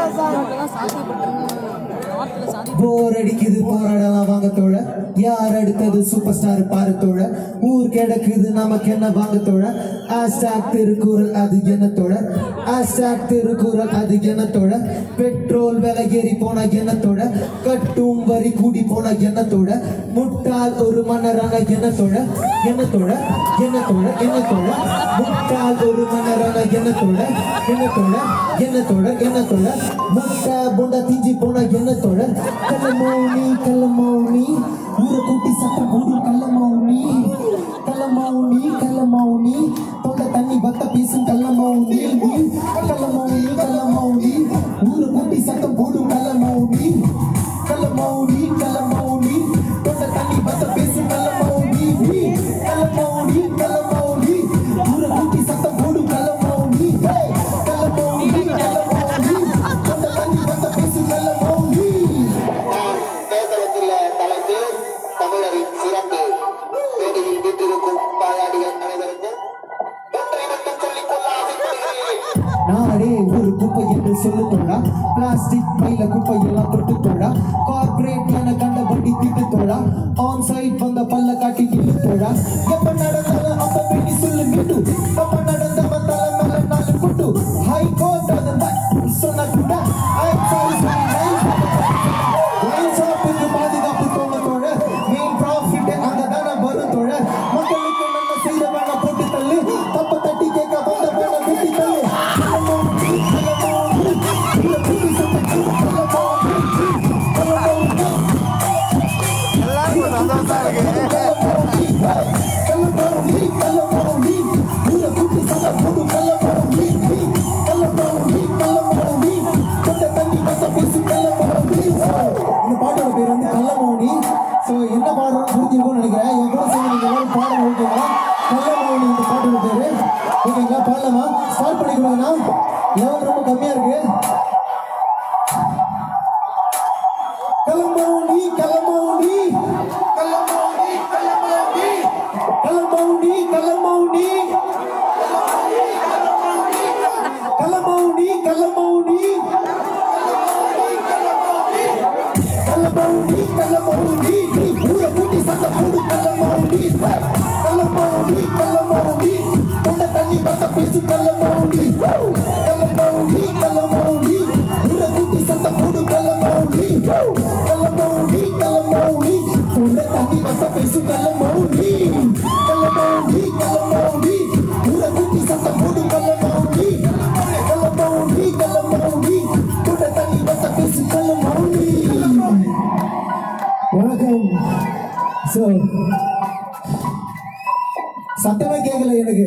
போர் அடிக்குது போராடலாம் வாங்க தோழ யார் அடுத்தது சூப்பர் ஸ்டார் பாரு தோழ ஊர் கிடக்குது நமக்கு என்ன வாங்க தோழ ஆஸ்டாக் திருக்குறள் அது என்ன தோழ ஆஸ்டாக் திருக்குறள் அது என்ன தோழ பெட்ரோல் விலை ஏறி போனா என்ன தோழ கட்டும் வரி கூடி போனா என்ன தோழ முட்டாள் ஒரு மன்னரான என்ன தோழ என்ன தோழ என்ன தோழ என்ன தோழ முட்டாள் ஒரு மன்னரான என்ன தோழ என்ன தோழ என்ன தோழ என்ன தோழ முட்டை புண்டா திஞ்சி போனா என்ன தோழ கள்ளமௌனி கள்ளமௌனி ஊரை கூட்டி சட்டம் போடும் கள்ளமௌனி கள்ளமௌனி கள்ளமௌனி தொண்டை தண்ணி பத்த பேசும் கள்ளமௌனி கள்ளமௌனி கள்ளமௌனி ஊரை கூட்டி சட்டம் போடும் கள்ளமௌனி கள்ளமௌனி கள்ளமௌனி தொண்டை தண்ணி பத்த பேசும் கள்ளமௌனி கள்ளமௌனி கள்ளமௌனி ஊரை கூட்டி சட்டம் போடும் கள்ளமௌனி கள்ளமௌனி கள்ளமௌனி தொண்டை தண்ணி பத்த பேசும் கள்ளமௌனி நான் பேசவத்துள்ள தலைப்பு தமிழரின் சிறப்பு மேடையில் வீட்டிருக்கும் பாயாடிகள் அனைவருக்கும் ஒன்றை மட்டும் சொல்லிக் கொள்ள ஆசைப்படுகிறேன் நாடே ஒரு குப்பை என்று சொல்லு தோழா பிளாஸ்டிக் பையில குப்பை எல்லாம் தொட்டு தோழா கார்பரேட் என கண்ட வண்டி திட்டு தோழா ஆன் சைட் வந்த பல்ல காட்டி நில்லு தோழா எப்ப நடந்தாலும் அப்ப வேண்டி சொல்லு மீட்டு தப்ப நடந்தவ தலை மேல நாலு குட்டு ஹை கோர்ட் அதன் சொன்ன கூட ஐ சாரி சாரி லைன் ஷாப்புக்கு பாதுகாப்பு தோழ தோழ மெயின் ப்ராஃபிட் அங்க தானே வரும் தோழ மக்களுக்கு நன்மை செய்த வேணா போட்டு தள்ளு தப்ப தட்டி கேட்க வந்த வேணா வெட்டி தள்ளு கலமோடி, கலமோடி, உள்ள குட்டி சத்தம் போடு, கலமோடி, கலமோடி. கலமோடி, கலமோடி, உள்ள குட்டி சத்தம் போடு, கலமோடி, கலமோடி, கலமோடி, கொண்ட தண்ணி பத்த பேசு கலமோடி. இந்த பாட்டோட பேர் வந்து கள்ளமௌனி ஸோ என்ன பாடுறோம்னு புரிஞ்சிருக்கும்னு நினைக்கிறேன் என் கூட சேர்ந்து நீங்க எல்லாரும் பாடணும் ஓகேங்களா கள்ளமௌனி இந்த பாட்டோட பேரு ஓகேங்களா பாடலாமா ஸ்டார்ட் பண்ணிக்கணும்னா லெவல் ரொம்ப கம்மியா இருக்கு கள்ளமௌனி கள்ளமௌனி கள்ளமௌனி கள்ளமௌனி கள்ளமௌனி கள்ளமௌனி கள்ளமௌனி கள்ளமௌனி கள்ளமௌனி கள்ளமௌனி ஊரை கூட்டி சத்தம் போடு கள்ளமௌனி கள்ளமௌனி கள்ளமௌனி தொண்டை தண்ணி பத்த பேசு கள்ளமௌனி கள்ளமௌனி கள்ளமௌனி ஊரை கூட்டி சத்தம் போடு கள்ளமௌனி கள்ளமௌனி கள்ளமௌனி தொண்டை தண்ணி பத்த பேசு கள்ளமௌனி கள்ளமௌனி கள்ளமௌனி ஊரை கூட்டி சத்தம் போடு கள்ளமௌனி கள்ளமௌனி கள்ளமௌனி தொண்டை தண்ணி பத்த பேசு கள்ளமௌனி வணக்கம் சோ சத்தமே கேட்கல எனக்கு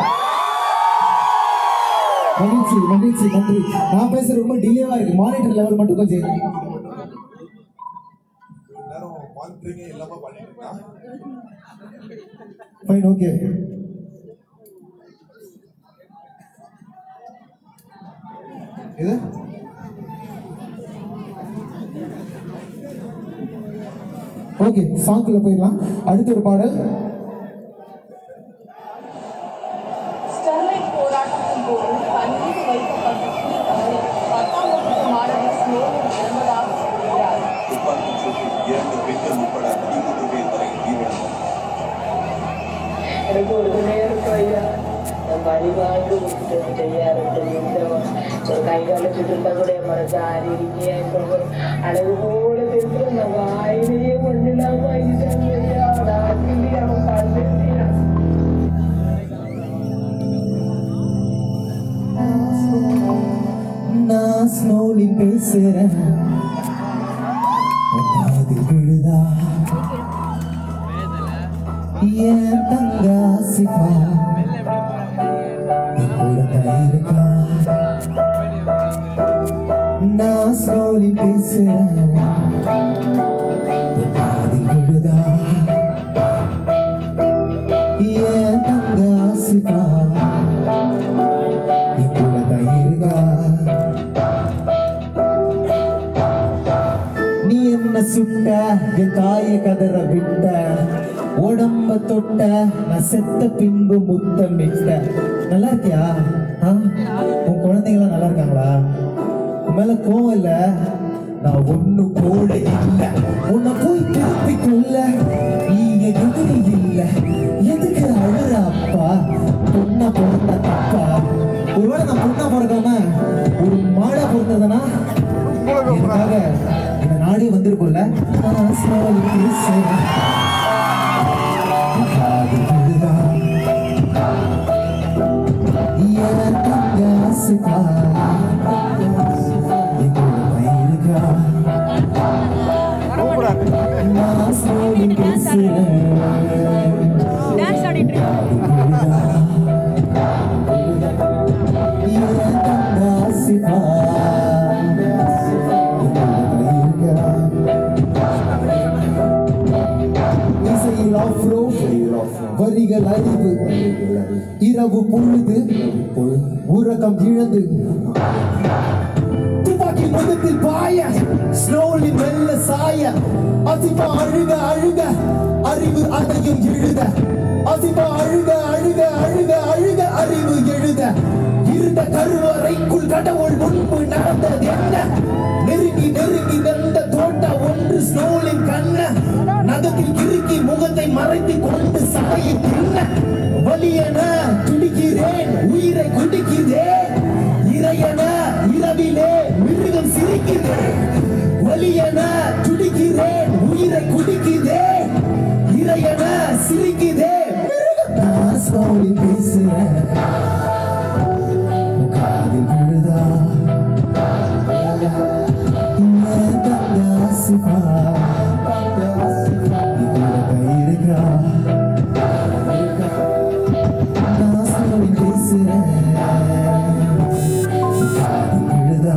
மகிழ்ச்சி மகிழ்ச்சி நன்றி நான் பேசுறது ரொம்ப டிலேவா இருக்கு மானிட்டர் லெவல் மட்டும் கொஞ்சம் நேரம் மானிட்டரிங்கே இல்லாம பண்ணிட்டு இருக்கா ஃபைன் ஓகே இது ஓகே சாங்குல போயிடலாம் அடுத்த ஒரு பாடல் ஸ்டெர்லைட் போராட்டத்தின் போது தண்ணீர் வைக்கப்பட்ட தீ பத்தாம் வகுப்பு மாணவி ஸ்னேகன் இறந்ததாக சொல்கிறார் துப்பாக்கிச் சூட்டில் இரண்டு பெண்கள் உட்பட பதிமூன்று பேர் வரை உயிரிழந்தனர் எனக்கு ஒரு நேரம் ஐயா நான் வழிபாடு விட்டுட்டு செய்யாருட்டு ஒரு கை கால சுட்டுருந்தா கூட மனசு ஆறி இருக்கீங்க இப்போ அழகு போல பேசுற நான் வாயிலேயே ஒண்ணு இல்லாம வாங்கிட்டாங்க ஐயா நான் சொல்லி அவன் பண்ணு நான் ஸ்லோலி பேசுறேன் அது விழுதா என் தங்கா சிவா என் கூட தான் இருக்கா நான் ஸ்லோலி பேசுறேன் அது விழுதா என் தங்கா சிவா என் கூட தான் இருக்கா நீ என்ன சுட்ட என் தாய கதற விட்ட உடம்ப தொட்ட நான் செத்த பின்பு முத்தமிட்ட நல்லா இருக்கியா ஆ? உன் குழந்தைங்களாம் நல்லா இருக்காங்களா உன் மேல கோவம் இல்ல நான் ஒண்ணு போல இல்ல உன்னை போய் திருப்பி கொள்ள நீங்க எதிரி இல்ல எதுக்கு அழுற அப்பா பொண்ணா பிறந்த தப்பா ஒருவேளை நான் பொண்ணா பிறக்காம ஒரு மாடா பிறந்ததுனா எனக்காக இந்த நாடே வந்திருக்கும்ல நான் slowly பேசுறேன். காது விழுதா எனக்கு ஆசைப்பா எங்களோட பயிருக்கா நான் slowly பேசுறேன். டான்ஸ் ஆடிட்டு இருக்கேன். எனக்கு ஆசைப்பா எங்களோட பயிருக்கா இசையில் ஆஃப்ரோ வரிகள் அறிவு இரவு பொழுது உறக்கம் இழந்து துப்பாக்கி முகத்தில் பாய ஸ்லோலி மெல்ல சாய அசிபா அழுக அழுக அறிவு அதையும் எழுத அசிபா அழுக அழுக அழுக அழுக அறிவு எழுத இருந்த கருவறைக்குள் கடவுள் முன்பு நடந்தது என்ன நெருங்கி நெருங்கி வந்த தோட்ட ஒன்று ஸ்னோலின் கண்ண நகத்தில் கிறுக்கி முகத்தை மறைத்து கொண்டு சபையை தின்ன வலியென துடிக்கிறேன் உயிரை குடிக்கிறேன் இறையன இரவிலே மிருகம் சிரிக்கிறேன் வலியென துடிக்கிறேன் உயிரை குடிக்கிறேன் இறையன சிரிக்கிறேன் மிருகம் நான் slowly பேசுறேன் உன் காதில் விழுதா என் தங்க ஆசிபா இதோட பயிருக்கா நான் slowly பேசுறேன் உன் காதில் விழுதா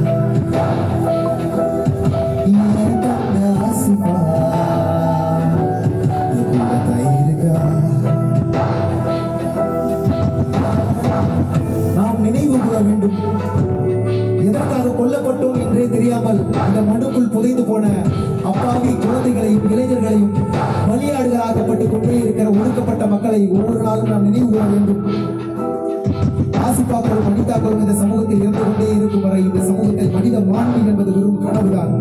என் தங்க ஆசிபா இதோட பயிருக்கா நாம் நினைவு கூற வேண்டும் எதற்காக கொல்லப்பட்டோம் என்றே தெரியாமல் இந்த மனுக்குள் புதைந்து போன அப்பாவி குழந்தைகளையும் இளைஞர்களையும் பலியாடுகளாக்கப்பட்டு கொண்டே இருக்கிற ஒடுக்கப்பட்ட மக்களை ஒவ்வொரு நாளும் நாம் நினைவு கூற வேண்டும் ஆசிப்பாக்களும் மனிதாக்களும் இந்த சமூகத்தில் இருந்து கொண்டே இருக்கும் வரை இந்த சமூகத்தில் மனித மாண்பு என்பது வெறும் கனவுதான்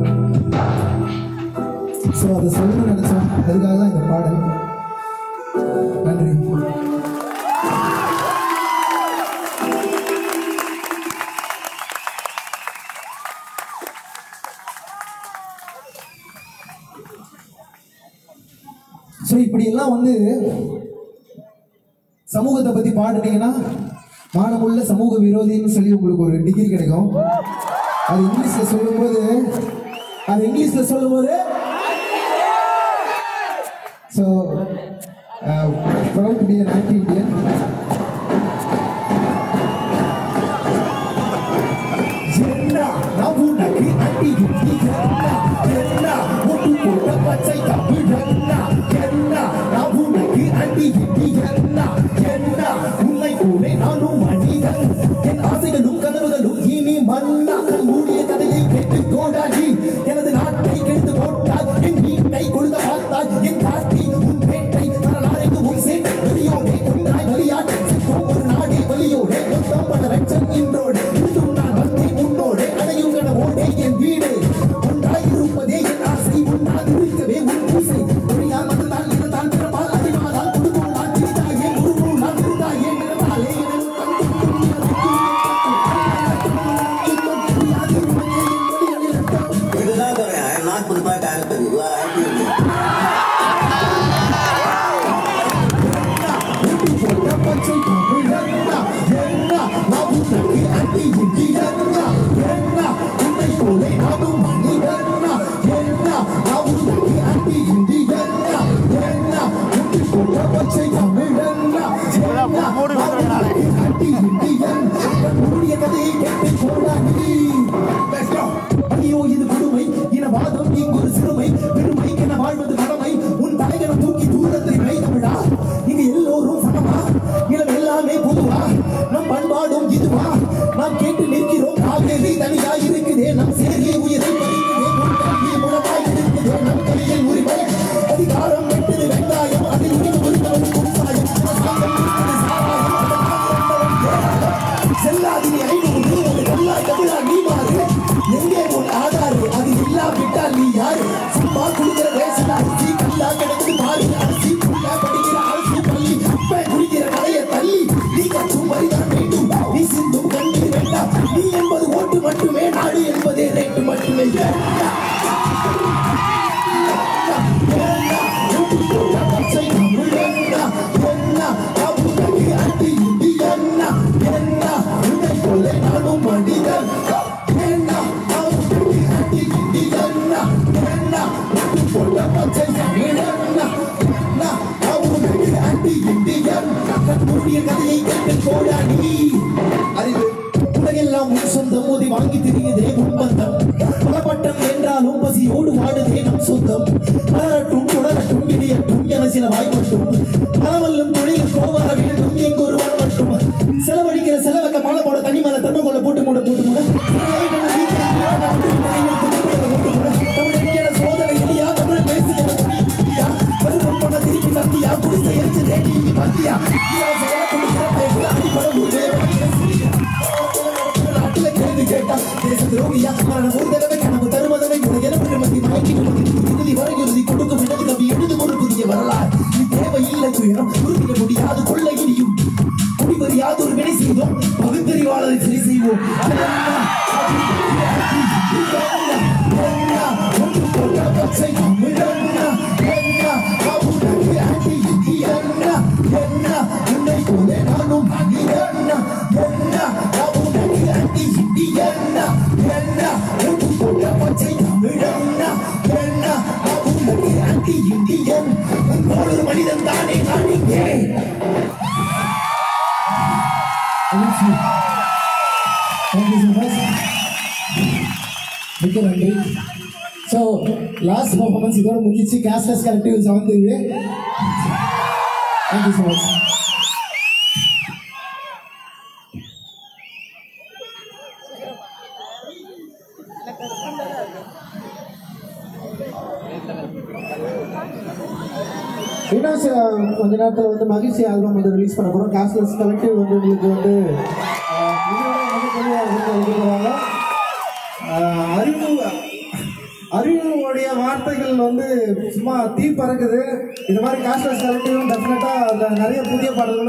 சோ அதை சொல்லணும்னு நினைச்சோம் அதுக்காக தான் இந்த பாடல் நன்றி ஸோ இப்படி எல்லாம் வந்து சமூகத்தை பத்தி பாடுனீங்கன்னா மானமுள்ள சமூக விரோதின்னு சொல்லி உங்களுக்கு ஒரு டிகிரி கிடைக்கும் அது இங்கிலீஷ்ல சொல்லும்போது அது இங்கிலீஷ்ல சொல்லும்போது so proud to be an anti Indian என்ன நான் உனக்கு அடி இடி என்ன என்ன ஒட்டு போட்ட பச்சை தமிழ் என்ன என்ன நான் உனக்கு அடி இடி என்ன என்ன உன்னை போலே நானும் மனிதன் என் ஆசைகளும் கனவுகளும் இனி மண்ணாக மூடிய கதையை கேட்டு கோடாடி எனது நாட்டை கெடுத்து போட்டால் என் வீட்டை கொழுத பார்த்தால் என் காட்டி உன் பேட்டை வரலாறைக்கு உன் சேட்டை வெளியோடே கொண்டாய் வழியாட்டை ஒரு நாடே வழியோடே மொத்தம் பல லட்சம் இன்றோடு இன்றும் நான் வந்தேன் உன்னோடு அடையும் கனவோடே என் வீடு ஒன்றாய் இருப்பதே என் ஆசை உன்னால் இருக்கவே உன் பூசை ஒழியால் மட்டும்தான் இருந்தால் பிறப்பால் அறிவாதால் கொடுக்கும் நான் திருத்தாயே உருவும் நான் திருத்தாயே நிறத்தாலே என இதுதான் தரேன் நான் கொடுப்பா டாக்டர் பச்சை தமிழன்னா என்ன நான் உனக்கு அடி இடி என்ன என்ன உன்னை போலே நானும் மனிதன்னா என்ன நான் உனக்கு அடி இடி என்ன என்ன உன்னை போல பச்சை தமிழன்னா என்ன நான் உனக்கு அடி இடி என்ன உன்னுடைய கதையை கேட்டு போடாடி Let's go. ஐயோ இது கொடுமை இனவாதம் இங்கொரு சிறுமை பெருமை என வாழ்வது கடமை உன் தலைகளை தூக்கி தூரத்தில் வை தமிழா இங்க எல்லோரும் சமமா இனம் எல்லாமே பொதுவா நம் பண்பாடும் இதுவா நாம் கேட்டு நிற்கிறோம் காவேரி தனியா இருக்குதே நம் சேரியை உயிரை பறிக்குதே உன் கல்வி முழமாய் இருக்குதே நம் கையில் உரிமை அதிகாரம் வெட்டது வெங்காயம் அதில் உரிமை உரித்தவனுக்கும் சாயம் சாயம் விட்டது சாராயம் அதனால் செல்லாதினி ஐநூறு ஒரு கல்லா தமிழா நீ மாறு நீ கற்றும் வரிதான் வேண்டும் நீ சிந்தும் கண்ணீர் வேண்டாம் நீ என்பது ஓட்டு மட்டுமே நாடு என்பதே ரேட்டு மட்டுமே வேண்டாம். பச்சை தமிழண்ணா, என்ன அவுனக்கு அடி இந்தியண்ணா, என்ன உன்னை போல நானும் மனிதன் என்ன அவுனக்கு அடி இந்தியண்ணா, என்ன உன்னை போல பச்சை தமிழண்ணா, என்ன அவுனக்கு அடி இந்தியன் கண்மூடிய கதையை கேட்டு போராடி அறிவு உலகெல்லாம் உன் சொந்தம் மோதி வாங்கி திரியுதே உன்பந்தம் பலப்பட்டம் என்றாலும் பசியோடு வாடுதே நம் சொந்தம் மலரட்டும் தொடரட்டும் இடியட்டும் என சில வாய்ப்பட்டும் பலவல்லும் தொழில் கோவர வேண்டும் எங்கொரு மட்டும் செலவழிக்கிற செலவக்க மாலை போட தனி மேல தன்மை கொள்ள போட்டு மூட போட்டு மூட சோதனை இல்லையா தமிழ் பேசி பருவம் பண்ண திருப்பி சந்தியா குடிசை எரிச்சு ரேடி மத்தியா அடிப்படை ஊரே நாட்டுல கேள்வி கேட்டா தேச துரோகியா மரணம் ஒரு தடவை கனவு தருவதவை உலகில பிரமதி மயக்கி இறுதி வரை இறுதி கொடுக்கும் இடது கவி எழுதும் ஒரு புதிய வரலாறு இது தேவையில்லை துயரம் உறுதிய முடியாது கொள்ள இனியும் குடிவரியாது ஒரு வினை செய்தோம் பகுத்தறிவாளரை சரி செய்வோம் அதெல்லாம் ஒன்று போட்ட பச்சை தமிழண்ணா என்ன அவுனக்கு அடி இந்தியண்ணா என்ன உன்னை போல நானும் மனிதண்ணா என்ன அவுனக்கு அடி இந்தியண்ணா என்ன ஒன்று போட்ட பச்சை தமிழண்ணா என்ன அவுனக்கு அடி இந்தியன் உன்னோடு ஒரு மனிதன் தானே நான் இங்கே Thank you so much. மிக்க நன்றி ஸோ லாஸ்ட் பர்ஃபார்மன்ஸ் இதோட முடிச்சு கேஸ்லெஸ் கலெக்டிவ் வந்து தேங்க்யூ ஸோ மச் இன்னும் சில கொஞ்ச நேரத்தில் வந்து மகிழ்ச்சி ஆல்பம் வந்து ரிலீஸ் பண்ண போகிறோம் கேஸ்லெஸ் கலெக்டிவ் வந்து உங்களுக்கு வந்து ஆஹ், இதோட மிகப்பெரிய வந்து வைக்க போகிறாங்க ஆஹ் அறிவு அறிவுடைய வார்த்தைகள் வந்து சும்மா தீ பறக்குது இது மாதிரி காஸ்ட்லெஸ் கலெக்டிவும் டெஃபினட்டாக அதில் நிறைய புதிய பாடல்கள்